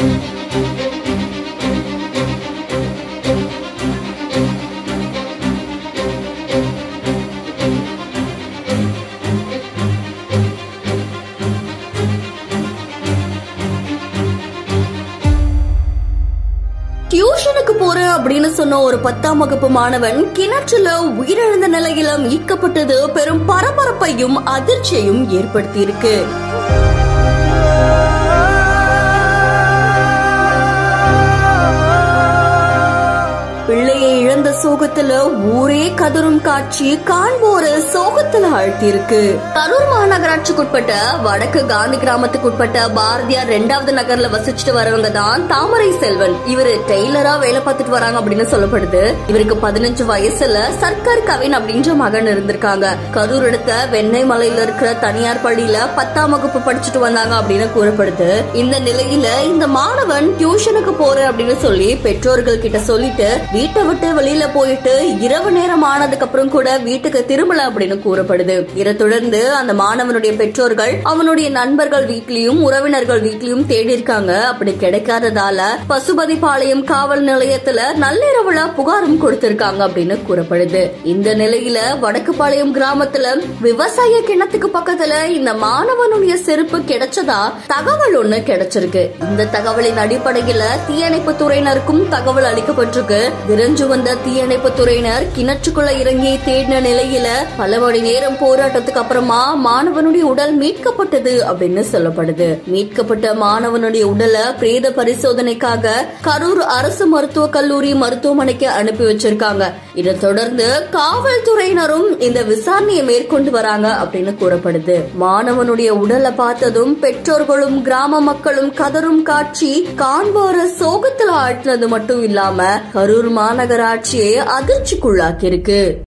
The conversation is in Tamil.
டியூஷனுக்கு போறேன் அப்படின்னு சொன்ன ஒரு பத்தாம் வகுப்பு மாணவன் கிணற்றுல உயிரிழந்த நிலையில மீட்கப்பட்டது பெரும் பரபரப்பையும் அதிர்ச்சியையும் ஏற்படுத்தியிருக்கு பிள்ளையை இழந்த சோகத்துல ஊரே கதரும் காட்சி காண்போர சோகத்துல ஆழ்த்தியிருக்கு கரூர் மாநகராட்சிக்குட்பட்ட வடக்கு காந்தி கிராமத்துக்குட்பட்ட பாரதியார் ரெண்டாவது நகர்ல வசிச்சுட்டு வரவங்க தான் தாமரை செல்வன் இவரு டெய்லரா வேலை பார்த்துட்டு வராங்க அப்படின்னு சொல்லப்படுது இவருக்கு பதினஞ்சு வயசுல சர்க்கார் கவின் அப்படின்ற மகன் இருந்திருக்காங்க கரூர் அடுத்த வெண்ணெய் மலையில இருக்கிற தனியார் பள்ளியில பத்தாம் வகுப்பு படிச்சுட்டு வந்தாங்க அப்படின்னு கூறப்படுது இந்த நிலையில இந்த மாணவன் டியூஷனுக்கு போறேன் அப்படின்னு சொல்லி பெற்றோர்கள் கிட்ட சொல்லிட்டு வீட்டை விட்டு வெளியில போயிட்டு இரவு நேரம் ஆனதுக்கு அப்புறம் கூட வீட்டுக்கு திரும்பல அப்படின்னு கூறப்படுது இதை தொடர்ந்து அந்த மாணவனுடைய பெற்றோர்கள் அவனுடைய நண்பர்கள் வீட்லயும் உறவினர்கள் வீட்லயும் தேடி இருக்காங்க அப்படி கிடைக்காததால பசுபதிபாளையம் காவல் நிலையத்துல நள்ளிரவுல புகாரும் கொடுத்திருக்காங்க அப்படின்னு கூறப்படுது இந்த நிலையில வடக்குப்பாளையம் கிராமத்துல விவசாய கிணத்துக்கு பக்கத்துல இந்த மாணவனுடைய செருப்பு கிடைச்சதா தகவல் ஒண்ணு கிடைச்சிருக்கு இந்த தகவலின் அடிப்படையில தீயணைப்பு துறையினருக்கும் தகவல் அளிக்கப்பட்டிருக்கு விரைஞ்சு வந்த தீயணைப்பு துறையினர் கிணற்றுக்குள்ள இறங்கி தேடின நிலையில பல மணி நேரம் போராட்டத்துக்கு அப்புறமா மாணவனுடைய உடல் மீட்கப்பட்டது அப்படின்னு சொல்லப்படுது மீட்கப்பட்ட மாணவனுடைய உடலை பிரேத பரிசோதனைக்காக கரூர் அரசு மருத்துவக் கல்லூரி மருத்துவமனைக்கு அனுப்பி வச்சிருக்காங்க இதை தொடர்ந்து காவல்துறையினரும் இந்த விசாரணையை மேற்கொண்டு வராங்க அப்படின்னு கூறப்படுது மாணவனுடைய உடலை பார்த்ததும் பெற்றோர்களும் கிராம மக்களும் கதரும் காட்சி காண்போர சோகத்துல ஆட்டினது மட்டும் இல்லாம கரூர் மாநகராட்சியை அதிர்ச்சிக்குள்ளாக்கி இருக்கு